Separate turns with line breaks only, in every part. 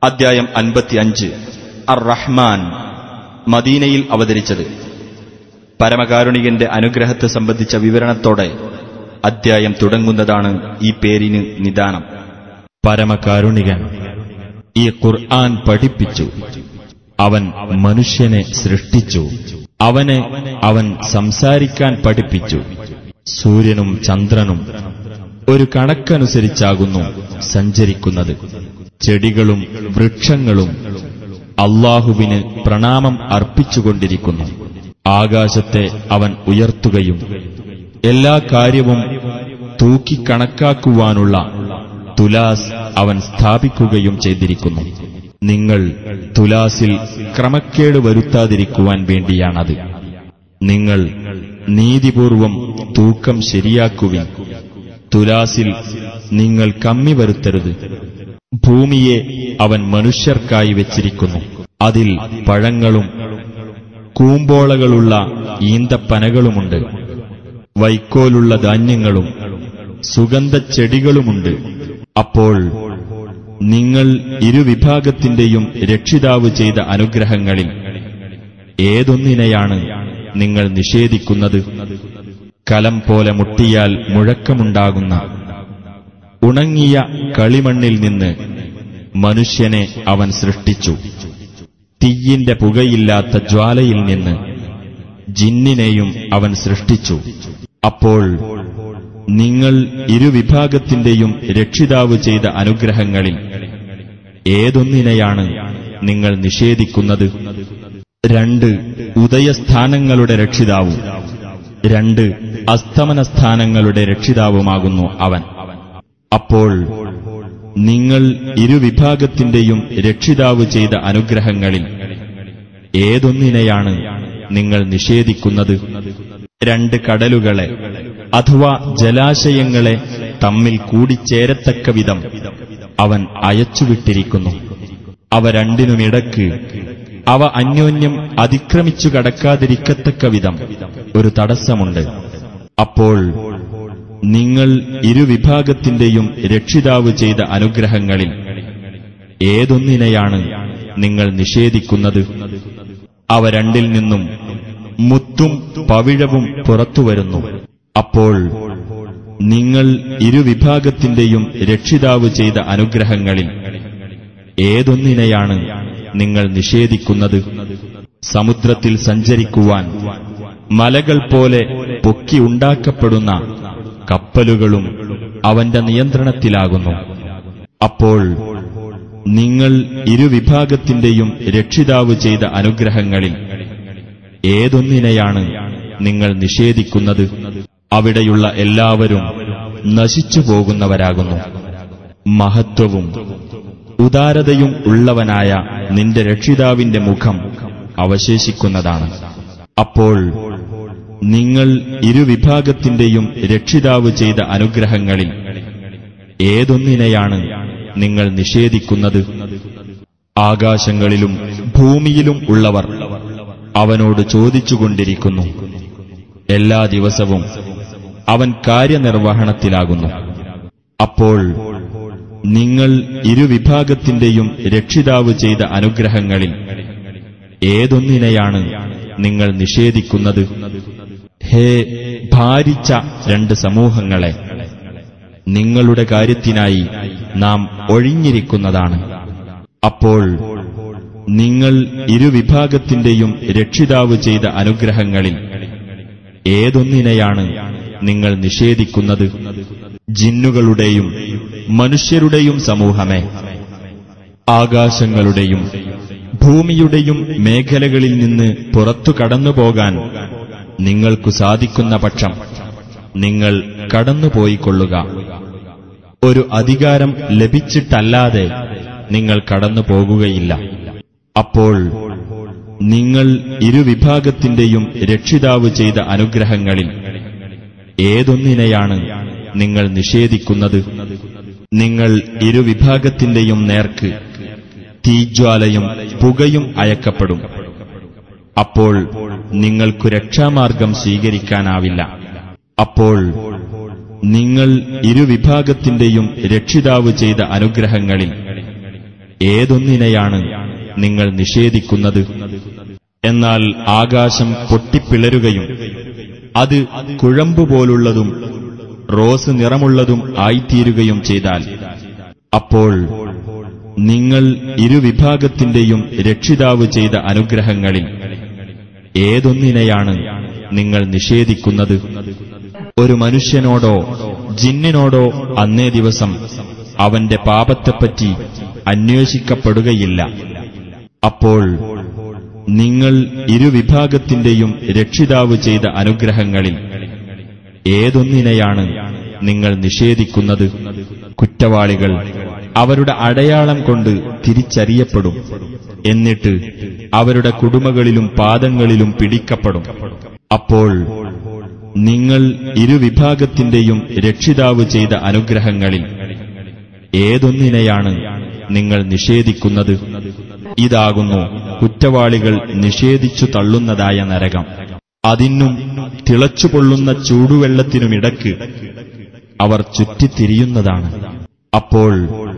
അദ്ധ്യായം അൻപത്തിയഞ്ച് അർ റഹ്മാൻ മദീനയിൽ അവതരിച്ചത് പരമകാരുണികന്റെ അനുഗ്രഹത്തെ സംബന്ധിച്ച വിവരണത്തോടെ അദ്ധ്യായം തുടങ്ങുന്നതാണ് ഈ പേരിന് നിദാനം
പരമകാരുണികൻ ഈ ഖുർആൻ പഠിപ്പിച്ചു അവൻ മനുഷ്യനെ സൃഷ്ടിച്ചു അവനെ അവൻ സംസാരിക്കാൻ പഠിപ്പിച്ചു സൂര്യനും ചന്ദ്രനും ഒരു കണക്കനുസരിച്ചാകുന്നു സഞ്ചരിക്കുന്നത് ചെടികളും വൃക്ഷങ്ങളും അള്ളാഹുവിന് പ്രണാമം അർപ്പിച്ചുകൊണ്ടിരിക്കുന്നു ആകാശത്തെ അവൻ ഉയർത്തുകയും എല്ലാ കാര്യവും തൂക്കിക്കണക്കാക്കുവാനുള്ള തുലാസ് അവൻ സ്ഥാപിക്കുകയും ചെയ്തിരിക്കുന്നു നിങ്ങൾ തുലാസിൽ ക്രമക്കേട് വരുത്താതിരിക്കുവാൻ വേണ്ടിയാണത് നിങ്ങൾ നീതിപൂർവം തൂക്കം ശരിയാക്കുവിൻ തുലാസിൽ നിങ്ങൾ കമ്മി വരുത്തരുത് ഭൂമിയെ അവൻ മനുഷ്യർക്കായി വെച്ചിരിക്കുന്നു അതിൽ പഴങ്ങളും കൂമ്പോളകളുള്ള ഈന്തപ്പനകളുമുണ്ട് വൈക്കോലുള്ള ധാന്യങ്ങളും സുഗന്ധച്ചെടികളുമുണ്ട് അപ്പോൾ നിങ്ങൾ ഇരുവിഭാഗത്തിന്റെയും രക്ഷിതാവ് ചെയ്ത അനുഗ്രഹങ്ങളിൽ ഏതൊന്നിനെയാണ് നിങ്ങൾ നിഷേധിക്കുന്നത് കലം പോലെ മുട്ടിയാൽ മുഴക്കമുണ്ടാകുന്ന ഉണങ്ങിയ കളിമണ്ണിൽ നിന്ന് മനുഷ്യനെ അവൻ സൃഷ്ടിച്ചു തീയിന്റെ പുകയില്ലാത്ത ജ്വാലയിൽ നിന്ന് ജിന്നിനെയും അവൻ സൃഷ്ടിച്ചു അപ്പോൾ നിങ്ങൾ ഇരുവിഭാഗത്തിന്റെയും രക്ഷിതാവ് ചെയ്ത അനുഗ്രഹങ്ങളിൽ ഏതൊന്നിനെയാണ് നിങ്ങൾ നിഷേധിക്കുന്നത് രണ്ട് ഉദയസ്ഥാനങ്ങളുടെ രക്ഷിതാവും രണ്ട് അസ്തമന സ്ഥാനങ്ങളുടെ രക്ഷിതാവുമാകുന്നു അവൻ അപ്പോൾ നിങ്ങൾ ഇരുവിഭാഗത്തിന്റെയും രക്ഷിതാവ് ചെയ്ത അനുഗ്രഹങ്ങളിൽ ഏതൊന്നിനെയാണ് നിങ്ങൾ നിഷേധിക്കുന്നത് രണ്ട് കടലുകളെ അഥവാ ജലാശയങ്ങളെ തമ്മിൽ കൂടിച്ചേരത്തക്ക വിധം അവൻ അയച്ചുവിട്ടിരിക്കുന്നു അവ രണ്ടിനുമിടക്ക് അവ അന്യോന്യം അതിക്രമിച്ചു കടക്കാതിരിക്കത്തക്ക വിധം ഒരു തടസ്സമുണ്ട് അപ്പോൾ നിങ്ങൾ ഇരുവിഭാഗത്തിന്റെയും രക്ഷിതാവ് ചെയ്ത അനുഗ്രഹങ്ങളിൽ ഏതൊന്നിനെയാണ് നിങ്ങൾ നിഷേധിക്കുന്നത് അവ രണ്ടിൽ നിന്നും മുത്തും പവിഴവും പുറത്തുവരുന്നു അപ്പോൾ നിങ്ങൾ ഇരുവിഭാഗത്തിന്റെയും രക്ഷിതാവ് ചെയ്ത അനുഗ്രഹങ്ങളിൽ ഏതൊന്നിനെയാണ് നിങ്ങൾ നിഷേധിക്കുന്നത് സമുദ്രത്തിൽ സഞ്ചരിക്കുവാൻ മലകൾ പോലെ പൊക്കി ഉണ്ടാക്കപ്പെടുന്ന കപ്പലുകളും അവന്റെ നിയന്ത്രണത്തിലാകുന്നു അപ്പോൾ നിങ്ങൾ ഇരുവിഭാഗത്തിന്റെയും രക്ഷിതാവ് ചെയ്ത അനുഗ്രഹങ്ങളിൽ ഏതൊന്നിനെയാണ് നിങ്ങൾ നിഷേധിക്കുന്നത് അവിടെയുള്ള എല്ലാവരും നശിച്ചു പോകുന്നവരാകുന്നു മഹത്വവും ഉദാരതയും ഉള്ളവനായ നിന്റെ രക്ഷിതാവിന്റെ മുഖം അവശേഷിക്കുന്നതാണ് അപ്പോൾ നിങ്ങൾ ഇരുവിഭാഗത്തിന്റെയും രക്ഷിതാവ് ചെയ്ത അനുഗ്രഹങ്ങളിൽ ഏതൊന്നിനെയാണ് നിങ്ങൾ നിഷേധിക്കുന്നത് ആകാശങ്ങളിലും ഭൂമിയിലും ഉള്ളവർ അവനോട് ചോദിച്ചുകൊണ്ടിരിക്കുന്നു എല്ലാ ദിവസവും അവൻ കാര്യനിർവഹണത്തിലാകുന്നു അപ്പോൾ നിങ്ങൾ ഇരുവിഭാഗത്തിന്റെയും രക്ഷിതാവ് ചെയ്ത അനുഗ്രഹങ്ങളിൽ ഏതൊന്നിനെയാണ് നിങ്ങൾ നിഷേധിക്കുന്നത് ഹേ ഭാരിച്ച രണ്ട് സമൂഹങ്ങളെ നിങ്ങളുടെ കാര്യത്തിനായി നാം ഒഴിഞ്ഞിരിക്കുന്നതാണ് അപ്പോൾ നിങ്ങൾ ഇരുവിഭാഗത്തിന്റെയും രക്ഷിതാവ് ചെയ്ത അനുഗ്രഹങ്ങളിൽ ഏതൊന്നിനെയാണ് നിങ്ങൾ നിഷേധിക്കുന്നത് ജിന്നുകളുടെയും മനുഷ്യരുടെയും സമൂഹമേ ആകാശങ്ങളുടെയും ഭൂമിയുടെയും മേഖലകളിൽ നിന്ന് പുറത്തു കടന്നുപോകാൻ നിങ്ങൾക്കു സാധിക്കുന്ന പക്ഷം നിങ്ങൾ കടന്നുപോയിക്കൊള്ളുക ഒരു അധികാരം ലഭിച്ചിട്ടല്ലാതെ നിങ്ങൾ കടന്നു പോകുകയില്ല അപ്പോൾ നിങ്ങൾ ഇരുവിഭാഗത്തിന്റെയും രക്ഷിതാവ് ചെയ്ത അനുഗ്രഹങ്ങളിൽ ഏതൊന്നിനെയാണ് നിങ്ങൾ നിഷേധിക്കുന്നത് നിങ്ങൾ ഇരുവിഭാഗത്തിന്റെയും നേർക്ക് തീജ്വാലയും പുകയും അയക്കപ്പെടും അപ്പോൾ നിങ്ങൾക്കു രക്ഷാമാർഗം സ്വീകരിക്കാനാവില്ല അപ്പോൾ നിങ്ങൾ ഇരുവിഭാഗത്തിന്റെയും രക്ഷിതാവ് ചെയ്ത അനുഗ്രഹങ്ങളിൽ ഏതൊന്നിനെയാണ് നിങ്ങൾ നിഷേധിക്കുന്നത് എന്നാൽ ആകാശം പൊട്ടിപ്പിളരുകയും അത് കുഴമ്പുപോലുള്ളതും റോസ് നിറമുള്ളതും ആയിത്തീരുകയും ചെയ്താൽ അപ്പോൾ നിങ്ങൾ ഇരുവിഭാഗത്തിന്റെയും രക്ഷിതാവ് ചെയ്ത അനുഗ്രഹങ്ങളിൽ ഏതൊന്നിനെയാണ് നിങ്ങൾ നിഷേധിക്കുന്നത് ഒരു മനുഷ്യനോടോ ജിന്നിനോടോ അന്നേ ദിവസം അവന്റെ പാപത്തെപ്പറ്റി അന്വേഷിക്കപ്പെടുകയില്ല അപ്പോൾ നിങ്ങൾ ഇരുവിഭാഗത്തിന്റെയും രക്ഷിതാവ് ചെയ്ത അനുഗ്രഹങ്ങളിൽ ഏതൊന്നിനെയാണ് നിങ്ങൾ നിഷേധിക്കുന്നത് കുറ്റവാളികൾ അവരുടെ അടയാളം കൊണ്ട് തിരിച്ചറിയപ്പെടും എന്നിട്ട് അവരുടെ കുടുമകളിലും പാദങ്ങളിലും പിടിക്കപ്പെടും അപ്പോൾ നിങ്ങൾ ഇരുവിഭാഗത്തിന്റെയും രക്ഷിതാവ് ചെയ്ത അനുഗ്രഹങ്ങളിൽ ഏതൊന്നിനെയാണ് നിങ്ങൾ നിഷേധിക്കുന്നത് ഇതാകുന്നു കുറ്റവാളികൾ നിഷേധിച്ചു തള്ളുന്നതായ നരകം അതിനും തിളച്ചുപൊള്ളുന്ന ചൂടുവെള്ളത്തിനുമിടക്ക് അവർ ചുറ്റിത്തിരിയുന്നതാണ് അപ്പോൾ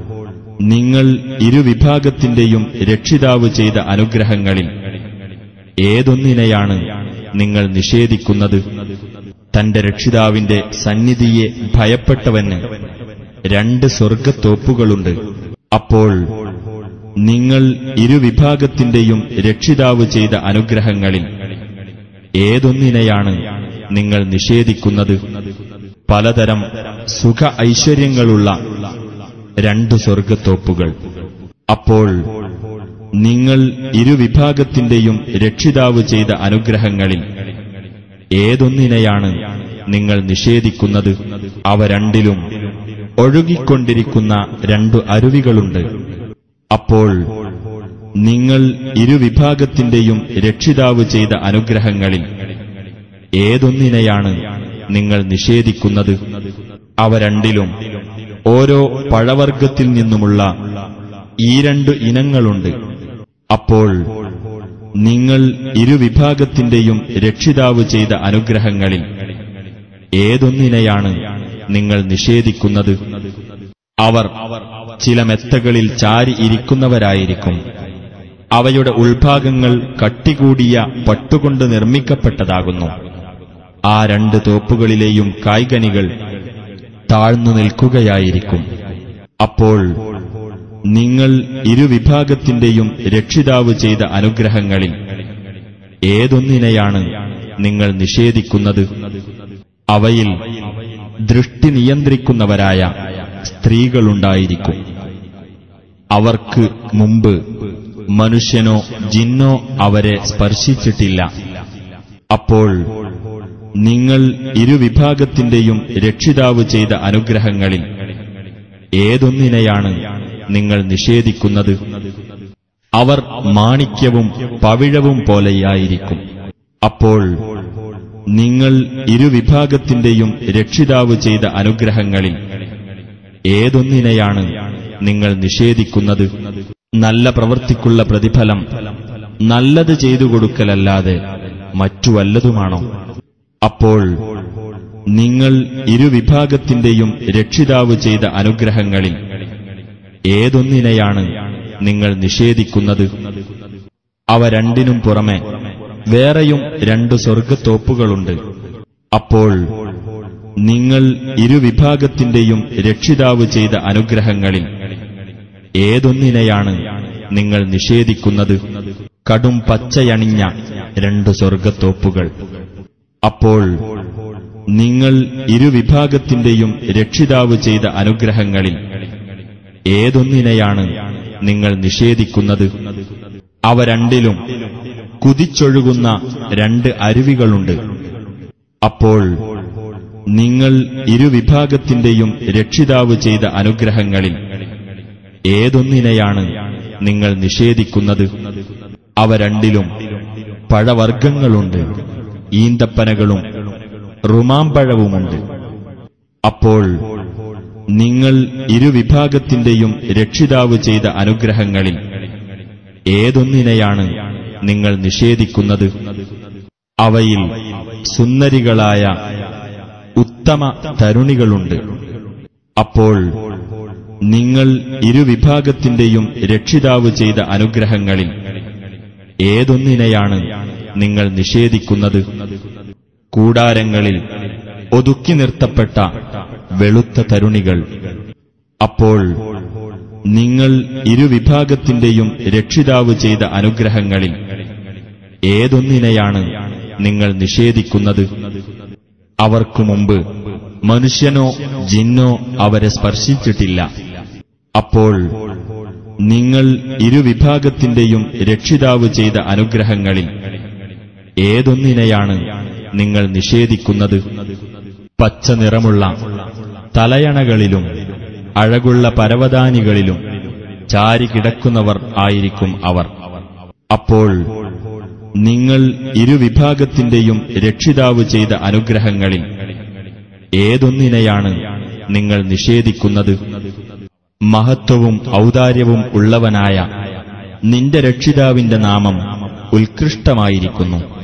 നിങ്ങൾ ഇരുവിഭാഗത്തിന്റെയും രക്ഷിതാവ് ചെയ്ത അനുഗ്രഹങ്ങളിൽ ഏതൊന്നിനെയാണ് നിങ്ങൾ നിഷേധിക്കുന്നത് തന്റെ രക്ഷിതാവിന്റെ സന്നിധിയെ ഭയപ്പെട്ടവന് രണ്ട് സ്വർഗത്തോപ്പുകളുണ്ട് അപ്പോൾ നിങ്ങൾ ഇരുവിഭാഗത്തിന്റെയും രക്ഷിതാവ് ചെയ്ത അനുഗ്രഹങ്ങളിൽ ഏതൊന്നിനെയാണ് നിങ്ങൾ നിഷേധിക്കുന്നത് പലതരം സുഖ ഐശ്വര്യങ്ങളുള്ള രണ്ടു സ്വർഗത്തോപ്പുകൾ അപ്പോൾ നിങ്ങൾ ഇരുവിഭാഗത്തിന്റെയും രക്ഷിതാവ് ചെയ്ത അനുഗ്രഹങ്ങളിൽ ഏതൊന്നിനെയാണ് നിങ്ങൾ നിഷേധിക്കുന്നത് അവ രണ്ടിലും ഒഴുകിക്കൊണ്ടിരിക്കുന്ന രണ്ടു അരുവികളുണ്ട് അപ്പോൾ നിങ്ങൾ ഇരുവിഭാഗത്തിന്റെയും രക്ഷിതാവ് ചെയ്ത അനുഗ്രഹങ്ങളിൽ ഏതൊന്നിനെയാണ് നിങ്ങൾ നിഷേധിക്കുന്നത് അവ രണ്ടിലും ഓരോ പഴവർഗത്തിൽ നിന്നുമുള്ള ഈ രണ്ടു ഇനങ്ങളുണ്ട് അപ്പോൾ നിങ്ങൾ ഇരുവിഭാഗത്തിന്റെയും രക്ഷിതാവ് ചെയ്ത അനുഗ്രഹങ്ങളിൽ ഏതൊന്നിനെയാണ് നിങ്ങൾ നിഷേധിക്കുന്നത് അവർ ചില മെത്തകളിൽ ചാരി ഇരിക്കുന്നവരായിരിക്കും അവയുടെ ഉൾഭാഗങ്ങൾ കട്ടികൂടിയ പട്ടുകൊണ്ട് നിർമ്മിക്കപ്പെട്ടതാകുന്നു ആ രണ്ട് തോപ്പുകളിലെയും കായ്കനികൾ താഴ്ന്നു നിൽക്കുകയായിരിക്കും അപ്പോൾ നിങ്ങൾ ഇരുവിഭാഗത്തിന്റെയും രക്ഷിതാവ് ചെയ്ത അനുഗ്രഹങ്ങളിൽ ഏതൊന്നിനെയാണ് നിങ്ങൾ നിഷേധിക്കുന്നത് അവയിൽ ദൃഷ്ടി നിയന്ത്രിക്കുന്നവരായ സ്ത്രീകളുണ്ടായിരിക്കും അവർക്ക് മുമ്പ് മനുഷ്യനോ ജിന്നോ അവരെ സ്പർശിച്ചിട്ടില്ല അപ്പോൾ നിങ്ങൾ ഇരുവിഭാഗത്തിന്റെയും രക്ഷിതാവ് ചെയ്ത അനുഗ്രഹങ്ങളിൽ ഏതൊന്നിനെയാണ് നിങ്ങൾ നിഷേധിക്കുന്നത് അവർ മാണിക്യവും പവിഴവും പോലെയായിരിക്കും അപ്പോൾ നിങ്ങൾ ഇരുവിഭാഗത്തിന്റെയും രക്ഷിതാവ് ചെയ്ത അനുഗ്രഹങ്ങളിൽ ഏതൊന്നിനെയാണ് നിങ്ങൾ നിഷേധിക്കുന്നത് നല്ല പ്രവൃത്തിക്കുള്ള പ്രതിഫലം നല്ലത് ചെയ്തു കൊടുക്കലല്ലാതെ മറ്റു വല്ലതുമാണോ അപ്പോൾ നിങ്ങൾ ഇരുവിഭാഗത്തിന്റെയും രക്ഷിതാവ് ചെയ്ത അനുഗ്രഹങ്ങളിൽ ഏതൊന്നിനെയാണ് നിങ്ങൾ നിഷേധിക്കുന്നത് അവ രണ്ടിനും പുറമെ വേറെയും രണ്ടു സ്വർഗത്തോപ്പുകളുണ്ട് അപ്പോൾ നിങ്ങൾ ഇരുവിഭാഗത്തിന്റെയും രക്ഷിതാവ് ചെയ്ത അനുഗ്രഹങ്ങളിൽ ഏതൊന്നിനെയാണ് നിങ്ങൾ നിഷേധിക്കുന്നത് കടും പച്ചയണിഞ്ഞ രണ്ടു സ്വർഗത്തോപ്പുകൾ അപ്പോൾ നിങ്ങൾ ഇരുവിഭാഗത്തിന്റെയും രക്ഷിതാവ് ചെയ്ത അനുഗ്രഹങ്ങളിൽ ഏതൊന്നിനെയാണ് നിങ്ങൾ നിഷേധിക്കുന്നത് അവ രണ്ടിലും കുതിച്ചൊഴുകുന്ന രണ്ട് അരുവികളുണ്ട് അപ്പോൾ നിങ്ങൾ ഇരുവിഭാഗത്തിന്റെയും രക്ഷിതാവ് ചെയ്ത അനുഗ്രഹങ്ങളിൽ ഏതൊന്നിനെയാണ് നിങ്ങൾ നിഷേധിക്കുന്നത് അവ രണ്ടിലും പഴവർഗ്ഗങ്ങളുണ്ട് ഈന്തപ്പനകളും റുമാമ്പഴവുമുണ്ട് അപ്പോൾ നിങ്ങൾ ഇരുവിഭാഗത്തിന്റെയും രക്ഷിതാവ് ചെയ്ത അനുഗ്രഹങ്ങളിൽ ഏതൊന്നിനെയാണ് നിങ്ങൾ നിഷേധിക്കുന്നത് അവയിൽ സുന്ദരികളായ ഉത്തമ തരുണികളുണ്ട് അപ്പോൾ നിങ്ങൾ ഇരുവിഭാഗത്തിന്റെയും രക്ഷിതാവ് ചെയ്ത അനുഗ്രഹങ്ങളിൽ ഏതൊന്നിനെയാണ് നിങ്ങൾ നിഷേധിക്കുന്നത് കൂടാരങ്ങളിൽ ഒതുക്കി നിർത്തപ്പെട്ട വെളുത്ത തരുണികൾ അപ്പോൾ നിങ്ങൾ ഇരുവിഭാഗത്തിന്റെയും രക്ഷിതാവ് ചെയ്ത അനുഗ്രഹങ്ങളിൽ ഏതൊന്നിനെയാണ് നിങ്ങൾ നിഷേധിക്കുന്നത് അവർക്കു മുമ്പ് മനുഷ്യനോ ജിന്നോ അവരെ സ്പർശിച്ചിട്ടില്ല അപ്പോൾ നിങ്ങൾ ഇരുവിഭാഗത്തിന്റെയും രക്ഷിതാവ് ചെയ്ത അനുഗ്രഹങ്ങളിൽ ഏതൊന്നിനെയാണ് നിങ്ങൾ നിഷേധിക്കുന്നത് പച്ച നിറമുള്ള തലയണകളിലും അഴകുള്ള പരവതാനികളിലും ചാരികിടക്കുന്നവർ ആയിരിക്കും അവർ അപ്പോൾ നിങ്ങൾ ഇരുവിഭാഗത്തിന്റെയും രക്ഷിതാവ് ചെയ്ത അനുഗ്രഹങ്ങളിൽ ഏതൊന്നിനെയാണ് നിങ്ങൾ നിഷേധിക്കുന്നത് മഹത്വവും ഔദാര്യവും ഉള്ളവനായ നിന്റെ രക്ഷിതാവിന്റെ നാമം ഉത്കൃഷ്ടമായിരിക്കുന്നു